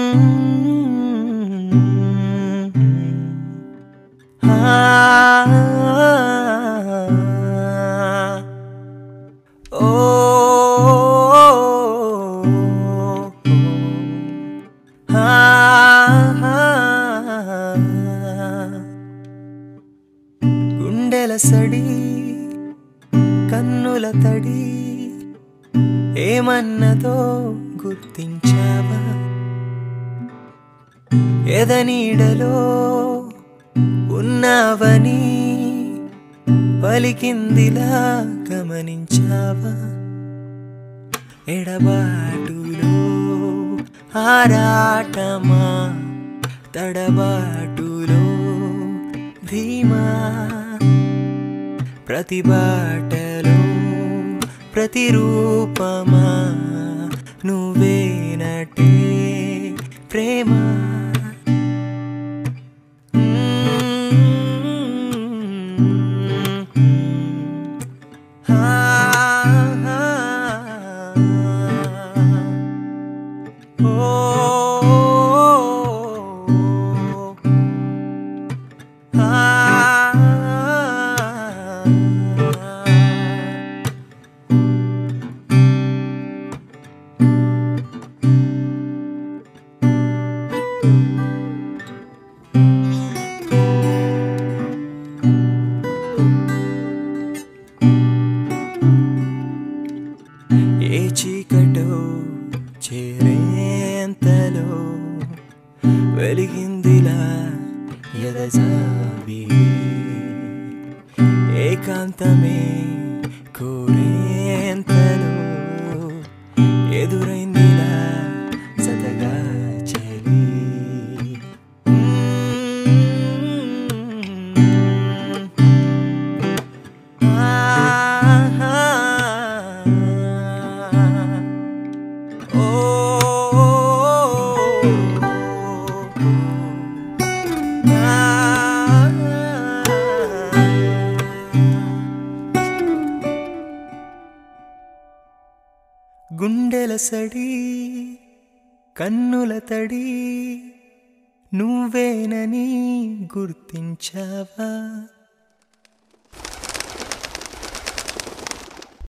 గుండెల సడి కన్నుల తడి ఏమన్నదో గుర్తించావా ఎదనీడలో ఉన్నావని పలికిందిలా గమనించావా ఎడబాటులో ఆరాటమా తడబాటులో ధీమా ప్రతి బాటలో ప్రతిరూపమా నువ్వేనటే ప్రేమ ఏ చీకటో చేరేంతలో వెలిగిందిలా ఎదజావి ఏకాంతమే కోరేంతలో ఎదురైందిలా సతగా చెలి గుండెల సడి కన్నుల తడి నువ్వేనని గుర్తించావా